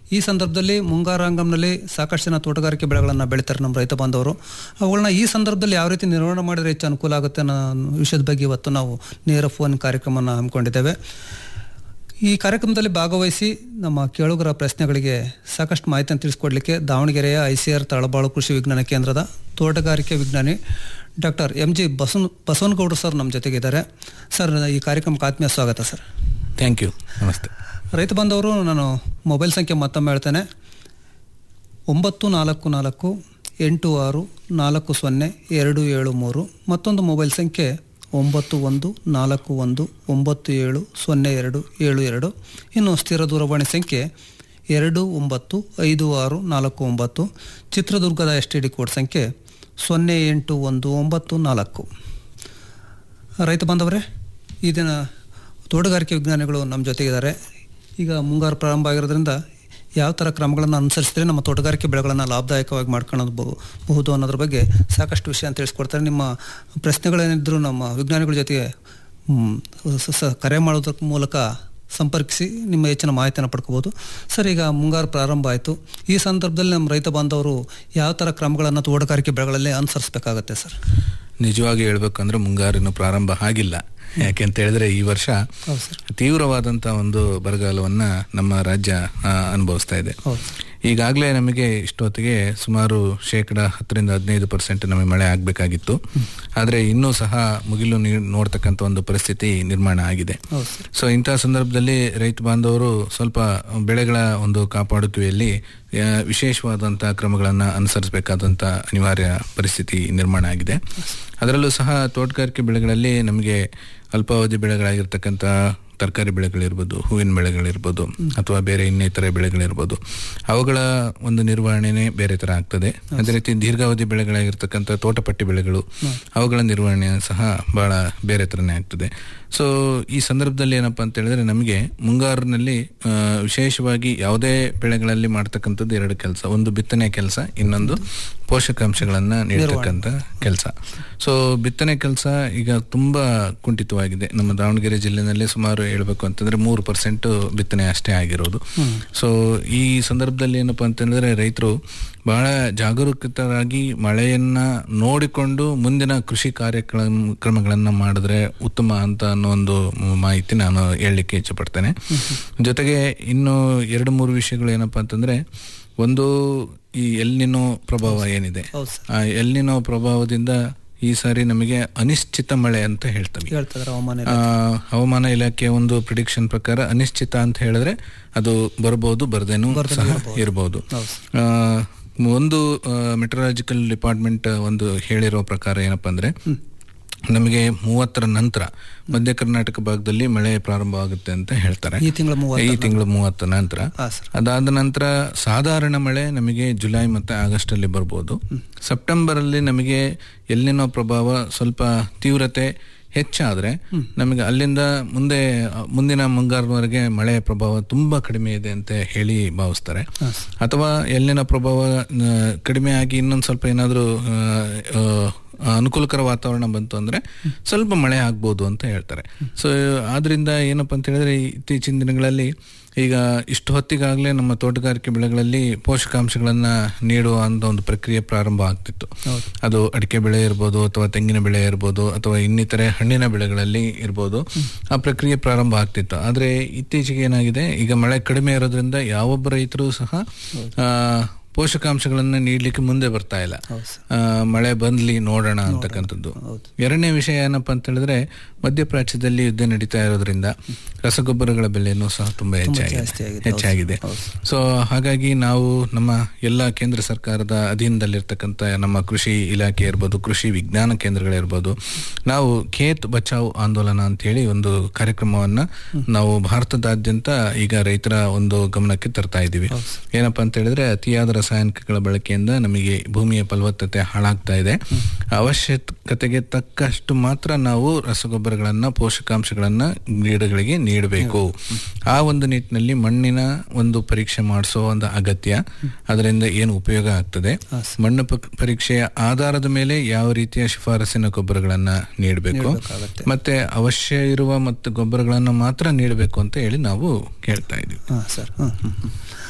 ಈ ಸಂದರ್ಭದಲ್ಲಿ ಮುಂಗಾರಾಂಗಂನಲ್ಲಿ ಸಾಕಷ್ಟು ಜನ ತೋಟಗಾರಿಕೆ ಬೆಳೆಗಳನ್ನು ಬೆಳೀತಾರೆ ನಮ್ಮ ರೈತ ಬಾಂಧವರು ಅವುಗಳನ್ನ ಈ ಸಂದರ್ಭದಲ್ಲಿ ಯಾವ ರೀತಿ ನಿರ್ವಹಣೆ ಮಾಡಿದ್ರೆ ಹೆಚ್ಚು ಅನುಕೂಲ ಆಗುತ್ತೆ ಅನ್ನೋ ವಿಷಯದ ಬಗ್ಗೆ ಇವತ್ತು ನಾವು ನೇರ ಫೋನ್ ಕಾರ್ಯಕ್ರಮವನ್ನು ಹಮ್ಮಿಕೊಂಡಿದ್ದೇವೆ ಈ ಕಾರ್ಯಕ್ರಮದಲ್ಲಿ ಭಾಗವಹಿಸಿ ನಮ್ಮ ಕೇಳುಗರ ಪ್ರಶ್ನೆಗಳಿಗೆ ಸಾಕಷ್ಟು ಮಾಹಿತಿಯನ್ನು ತಿಳಿಸ್ಕೊಡ್ಲಿಕ್ಕೆ ದಾವಣಗೆರೆಯ ಐ ಸಿ ಆರ್ ತಳಬಾಳು ಕೃಷಿ ವಿಜ್ಞಾನ ಕೇಂದ್ರದ ತೋಟಗಾರಿಕೆ ವಿಜ್ಞಾನಿ ಡಾಕ್ಟರ್ ಎಂ ಜಿ ಬಸವನ್ ಬಸವನಗೌಡರು ಸರ್ ನಮ್ಮ ಜೊತೆಗಿದ್ದಾರೆ ಸರ್ ಈ ಕಾರ್ಯಕ್ರಮಕ್ಕೆ ಆತ್ಮೀಯ ಸ್ವಾಗತ ಸರ್ ಥ್ಯಾಂಕ್ ಯು ನಮಸ್ತೆ ರೈತ ಬಾಂಧವರು ನಾನು ಮೊಬೈಲ್ ಸಂಖ್ಯೆ ಮತ್ತೊಮ್ಮೆ ಹೇಳ್ತೇನೆ ಒಂಬತ್ತು ನಾಲ್ಕು ನಾಲ್ಕು ಎಂಟು ಆರು ನಾಲ್ಕು ಸೊನ್ನೆ ಎರಡು ಏಳು ಮೂರು ಮತ್ತೊಂದು ಮೊಬೈಲ್ ಸಂಖ್ಯೆ ಒಂಬತ್ತು ಒಂದು ನಾಲ್ಕು ಒಂದು ಒಂಬತ್ತು ಏಳು ಸೊನ್ನೆ ಎರಡು ಏಳು ಎರಡು ಇನ್ನು ಸ್ಥಿರ ದೂರವಾಣಿ ಸಂಖ್ಯೆ ಎರಡು ಒಂಬತ್ತು ಐದು ಆರು ನಾಲ್ಕು ಒಂಬತ್ತು ಚಿತ್ರದುರ್ಗದ ಎಸ್ ಟಿ ಡಿ ಕೋಡ್ ಸಂಖ್ಯೆ ಸೊನ್ನೆ ಎಂಟು ಒಂದು ಒಂಬತ್ತು ನಾಲ್ಕು ರೈತ ಬಾಂಧವರೇ ಈ ದಿನ ತೋಟಗಾರಿಕೆ ವಿಜ್ಞಾನಿಗಳು ನಮ್ಮ ಜೊತೆಗಿದ್ದಾರೆ ಈಗ ಮುಂಗಾರು ಪ್ರಾರಂಭ ಆಗಿರೋದ್ರಿಂದ ಯಾವ ಥರ ಕ್ರಮಗಳನ್ನು ಅನುಸರಿಸಿದ್ರೆ ನಮ್ಮ ತೋಟಗಾರಿಕೆ ಬೆಳೆಗಳನ್ನು ಲಾಭದಾಯಕವಾಗಿ ಮಾಡ್ಕೊಳ್ಳೋದು ಬಹುದು ಅನ್ನೋದ್ರ ಬಗ್ಗೆ ಸಾಕಷ್ಟು ವಿಷಯ ತಿಳಿಸ್ಕೊಡ್ತಾರೆ ನಿಮ್ಮ ಪ್ರಶ್ನೆಗಳೇನಿದ್ರು ನಮ್ಮ ವಿಜ್ಞಾನಿಗಳ ಜೊತೆಗೆ ಮ್, ಸ- ಸ- ಕರೆ ಮಾಡೋದ್ರ ಮೂಲಕ ಸಂಪರ್ಕಿಸಿ ನಿಮ್ಮ ಹೆಚ್ಚಿನ ಮಾಹಿತಿಯನ್ನು ಪಡ್ಕೋಬೋದು ಸರ್ ಈಗ ಮುಂಗಾರು ಪ್ರಾರಂಭ ಆಯಿತು ಈ ಸಂದರ್ಭದಲ್ಲಿ ನಮ್ಮ ರೈತ ಬಾಂಧವರು ಯಾವ ಥರ ಕ್ರಮಗಳನ್ನು ತೋಟಗಾರಿಕೆ ಬೆಳೆಗಳಲ್ಲಿ ಅನುಸರಿಸಬೇಕಾಗತ್ತೆ ಸರ್ ನಿಜವಾಗಿ ಹೇಳ್ಬೇಕಂದ್ರೆ ಮುಂಗಾರಿನ ಪ್ರಾರಂಭ ಆಗಿಲ್ಲ ಯಾಕೆ ಅಂತ ಹೇಳಿದ್ರೆ ಈ ವರ್ಷ ಹೌದು ಸರ್ ತೀವ್ರವಾದಂಥ ಒಂದು ಬರಗಾಲವನ್ನ ನಮ್ಮ ರಾಜ್ಯ ಆ, ಅನುಭವಿಸ್ತಾ ಇದೆ ಹೌದು ಈಗಾಗಲೇ ನಮಗೆ ಇಷ್ಟೊತ್ತಿಗೆ ಸುಮಾರು ಶೇಕಡ ಹತ್ತರಿಂದ ಹದಿನೈದು ಪರ್ಸೆಂಟ್ ನಮಗೆ ಮಳೆ ಆಗಬೇಕಾಗಿತ್ತು ಆದರೆ ಇನ್ನೂ ಸಹ ಮುಗಿಲು ನೀರು ನೋಡ್ತಕ್ಕಂಥ ಒಂದು ಪರಿಸ್ಥಿತಿ ನಿರ್ಮಾಣ ಆಗಿದೆ ಹೌದು ಸರ್ ಸೊ ಇಂತಹ ಸಂದರ್ಭದಲ್ಲಿ ರೈತ ಬಾಂಧವರು ಸ್ವಲ್ಪ ಬೆಳೆಗಳ ಒಂದು ಕಾಪಾಡುವಿಕೆಯಲ್ಲಿ ಆ, ವಿಶೇಷವಾದಂಥ ಕ್ರಮಗಳನ್ನು ಅನುಸರಿಸಬೇಕಾದಂಥ ಅನಿವಾರ್ಯ ಪರಿಸ್ಥಿತಿ ನಿರ್ಮಾಣ ಆಗಿದೆ ಅದರಲ್ಲೂ ಸಹ ತೋಟಗಾರಿಕೆ ಬೆಳೆಗಳಲ್ಲಿ ನಮಗೆ ಅಲ್ಪಾವಧಿ ಬೆಳೆಗಳಾಗಿರ್ತಕ್ಕಂಥ ತರಕಾರಿ ಬೆಳೆಗಳಿರ್ಬೋದು ಹೂವಿನ ಬೆಳೆಗಳಿರ್ಬೋದು ಅಥವಾ ಬೇರೆ ಇನ್ನಿತರೆ ಬೆಳೆಗಳಿರ್ಬೋದು ಅವುಗಳ ಒಂದು ನಿರ್ವಹಣೆನೇ ಬೇರೆ ಥರ ಆಗ್ತದೆ ಅದೇ ರೀತಿ ದೀರ್ಘಾವಧಿ ಬೆಳೆಗಳಾಗಿರ್ತಕ್ಕಂಥ ತೋಟಪಟ್ಟಿ ಬೆಳೆಗಳು ಅವುಗಳ ನಿರ್ವಹಣೆ ಸಹ ಬಹಳ ಬೇರೆ ಥರನೇ ಆಗ್ತದೆ ಸೊ ಈ ಸಂದರ್ಭದಲ್ಲಿ ಏನಪ್ಪಾ ಅಂತ ಹೇಳಿದ್ರೆ ನಮಗೆ ಮುಂಗಾರಿನಲ್ಲಿ ಆ, ವಿಶೇಷವಾಗಿ ಯಾವುದೇ ಬೆಳೆಗಳಲ್ಲಿ ಮಾಡ್ತಕ್ಕಂಥದ್ದು ಎರಡು ಕೆಲಸ ಒಂದು ಬಿತ್ತನೆ ಕೆಲಸ ಇನ್ನೊಂದು ಪೋಷಕಾಂಶಗಳನ್ನ ನೀಡತಕ್ಕಂಥ ಕೆಲಸ ಸೊ ಬಿತ್ತನೆ ಕೆಲಸ ಈಗ ತುಂಬಾ ಕುಂಠಿತವಾಗಿದೆ ನಮ್ಮ ದಾವಣಗೆರೆ ಜಿಲ್ಲೆನಲ್ಲಿ ಸುಮಾರು ಹೇಳ್ಬೇಕು ಅಂತಂದ್ರೆ ಮೂರು ಪರ್ಸೆಂಟ್ ಬಿತ್ತನೆ ಅಷ್ಟೇ ಆಗಿರೋದು ಸೊ ಈ ಸಂದರ್ಭದಲ್ಲಿ ಏನಪ್ಪಾ ಅಂತಂದ್ರೆ ರೈತರು ಬಹಳ ಜಾಗರೂಕತರಾಗಿ ಮಳೆಯನ್ನ ನೋಡಿಕೊಂಡು ಮುಂದಿನ ಕೃಷಿ ಕಾರ್ಯಕ್ರಮ ಕ್ರಮಗಳನ್ನ ಮಾಡಿದ್ರೆ ಉತ್ತಮ ಅಂತ ಅನ್ನೋ ಒಂದು ಮಾಹಿತಿ ನಾನು ಹೇಳಲಿಕ್ಕೆ ಇಚ್ಛಪಡ್ತೇನೆ ಜೊತೆಗೆ ಇನ್ನು ಎರಡು ಮೂರು ವಿಷಯಗಳು ಏನಪ್ಪಾ ಅಂತಂದ್ರೆ ಒಂದು ಈ ಎಲ್ನಿನೋ ಪ್ರಭಾವ ಏನಿದೆ ಹೌದು ಸರ್ ಆ ಎಲ್ನಿನೋ ಪ್ರಭಾವದಿಂದ ಈ ಸಾರಿ ನಮಗೆ ಅನಿಶ್ಚಿತ ಮಳೆ ಅಂತ ಹೇಳ್ತವೆ ಹೇಳ್ತಿದ್ದಾರೆ ಹವಾಮಾನ ಆ, ಹವಾಮಾನ ಇಲಾಖೆಯ ಒಂದು ಪ್ರಿಡಿಕ್ಷನ್ ಪ್ರಕಾರ ಅನಿಶ್ಚಿತ ಅಂತ ಹೇಳಿದ್ರೆ ಅದು ಬರ್ಬೋದು ಬರ್ದೇನೂ ಸಹ ಇರಬಹುದು ಹೌದು ಒಂದು ಮೆಟ್ರಲಾಜಿಕಲ್ ಡಿಪಾರ್ಟ್ಮೆಂಟ್ ಒಂದು ಹೇಳಿರೋ ಪ್ರಕಾರ ಏನಪ್ಪಾ ಅಂದ್ರೆ ನಮಗೆ ಮೂವತ್ತರ ನಂತರ ಮಧ್ಯ ಕರ್ನಾಟಕ ಭಾಗದಲ್ಲಿ ಮಳೆ ಪ್ರಾರಂಭ ಆಗುತ್ತೆ ಅಂತ ಹೇಳ್ತಾರೆ ಈ ತಿಂಗಳ ಮೂವತ್ತು ಈ ತಿಂಗಳು ಮೂವತ್ತ ನಂತರ ಹಾಂ ಸರ್ ಅದಾದ ನಂತರ ಸಾಧಾರಣ ಮಳೆ ನಮಗೆ ಜುಲೈ ಮತ್ತೆ ಆಗಸ್ಟ್ ಅಲ್ಲಿ ಬರ್ಬೋದು ಸೆಪ್ಟೆಂಬರ್ ಅಲ್ಲಿ ನಮಗೆ ಎಲ್ಲಿನೋ ಪ್ರಭಾವ ಸ್ವಲ್ಪ ತೀವ್ರತೆ ಹೆಚ್ಚಾದ್ರೆ ನಮಗೆ ಅಲ್ಲಿಂದ ಮುಂದೆ ಅ, ಮುಂದಿನ ಮುಂಗಾರಿನವರೆಗೆ ಮಳೆ ಪ್ರಭಾವ ತುಂಬಾ ಕಡಿಮೆ ಇದೆ ಅಂತ ಹೇಳಿ ಭಾವಿಸ್ತಾರೆ ಅಥವಾ ಎಲ್ಲಿನ ಪ್ರಭಾವ ಆ, ಕಡಿಮೆ ಆಗಿ ಇನ್ನೊಂದು ಸ್ವಲ್ಪ ಏನಾದರೂ ಅನುಕೂಲಕರ ವಾತಾವರಣ ಬಂತು ಅಂದ್ರೆ ಸ್ವಲ್ಪ ಮಳೆ ಆಗ್ಬೋದು ಅಂತ ಹೇಳ್ತಾರೆ ಸೊ ಆದ್ರಿಂದ ಏನಪ್ಪಾ ಅಂತ ಹೇಳಿದ್ರೆ ಇತ್ತೀಚಿನ ದಿನಗಳಲ್ಲಿ ಈಗ ಇಷ್ಟು ಹೊತ್ತಿಗಾಗಲೇ ನಮ್ಮ ತೋಟಗಾರಿಕೆ ಬೆಳೆಗಳಲ್ಲಿ ಪೋಷಕಾಂಶಗಳನ್ನ ನೀಡುವ ಅಂತ ಒಂದು ಪ್ರಕ್ರಿಯೆ ಪ್ರಾರಂಭ ಆಗ್ತಿತ್ತು ಅದು ಅಡಿಕೆ ಬೆಳೆ ಇರ್ಬೋದು ಅಥವಾ ತೆಂಗಿನ ಬೆಳೆ ಇರ್ಬೋದು ಅಥವಾ ಇನ್ನಿತರೆ ಹಣ್ಣಿನ ಬೆಳೆಗಳಲ್ಲಿ ಇರ್ಬೋದು ಆ ಪ್ರಕ್ರಿಯೆ ಪ್ರಾರಂಭ ಆಗ್ತಿತ್ತು ಆದ್ರೆ ಇತ್ತೀಚೆಗೆ ಏನಾಗಿದೆ ಈಗ ಮಳೆ ಕಡಿಮೆ ಇರೋದ್ರಿಂದ ಯಾವೊಬ್ಬ ರೈತರು ಸಹ ಆ, ಪೋಷಕಾಂಶಗಳನ್ನ ನೀಡ್ಲಿಕ್ಕೆ ಮುಂದೆ ಬರ್ತಾ ಇಲ್ಲ ಹೌದು ಸರ್ ಆ, ಮಳೆ ಬಂದ್ಲಿ ನೋಡೋಣ ಅಂತಕ್ಕಂಥದ್ದು ಹೌದು ಎರಡನೇ ವಿಷಯ ಏನಪ್ಪಾ ಅಂತ ಹೇಳಿದ್ರೆ ಮಧ್ಯಪ್ರಾಚ್ಯದಲ್ಲಿ ಯುದ್ಧ ನಡೀತಾ ಇರೋದ್ರಿಂದ ರಸಗೊಬ್ಬರಗಳ ಬೆಲೆನೂ ಸಹ ತುಂಬಾ ಜಾಸ್ತಿ ಹೆಚ್ಚಾಗಿದೆ ಆಗಿದೆ. ಹೆಚ್ಚಾಗಿದೆ ಸೊ ಹಾಗಾಗಿ ನಾವು ನಮ್ಮ ಎಲ್ಲ ಕೇಂದ್ರ ಸರ್ಕಾರದ ಅಧೀನದಲ್ಲಿರ್ತಕ್ಕಂಥ ನಮ್ಮ ಕೃಷಿ ಇಲಾಖೆ ಇರ್ಬೋದು ಕೃಷಿ ವಿಜ್ಞಾನ ಕೇಂದ್ರಗಳಿರ್ಬೋದು ನಾವು ಖೇತ್ ಬಚಾವ್ ಆಂದೋಲನ ಅಂತ ಹೇಳಿ ಒಂದು ಕಾರ್ಯಕ್ರಮವನ್ನ ನಾವು ಭಾರತದಾದ್ಯಂತ ಈಗ ರೈತರ ಒಂದು ಗಮನಕ್ಕೆ ತರ್ತಾ ಇದ್ದೀವಿ ಏನಪ್ಪಾ ಅಂತ ಹೇಳಿದ್ರೆ ಅತಿಯಾದ ರಾಸಾಯನಿಕಗಳ ಬಳಕೆಯಿಂದ ನಮಗೆ ಭೂಮಿಯ ಫಲವತ್ತತೆ ಹಾಳಾಗ್ತಾ ಇದೆ ಅವಶ್ಯಕತೆಗೆ ತಕ್ಕಷ್ಟು ಮಾತ್ರ ನಾವು ರಸಗೊಬ್ಬರಗಳನ್ನ ಪೋಷಕಾಂಶಗಳನ್ನ ಗಿಡಗಳಿಗೆ ನೀಡಬೇಕು ಆ ಒಂದು ನಿಟ್ಟಿನಲ್ಲಿ ಮಣ್ಣಿನ ಒಂದು ಪರೀಕ್ಷೆ ಮಾಡಿಸೋ ಒಂದು ಅಗತ್ಯ ಅದರಿಂದ ಏನು ಉಪಯೋಗ ಆಗ್ತದೆ ಮಣ್ಣು ಪ- ಪರೀಕ್ಷೆಯ ಆಧಾರದ ಮೇಲೆ ಯಾವ ರೀತಿಯ ಶಿಫಾರಸಿನ ಗೊಬ್ಬರಗಳನ್ನ ನೀಡಬೇಕು ಮತ್ತೆ ಅವಶ್ಯ ಇರುವ ಮತ್ತು ಗೊಬ್ಬರಗಳನ್ನ ಮಾತ್ರ ನೀಡಬೇಕು ಅಂತ ಹೇಳಿ ನಾವು ಕೇಳ್ತಾ ಇದೀವಿ ಹಾಂ ಸರ್ ಹ್ಞೂ ಹ್ಞೂ ಹ್ಞೂ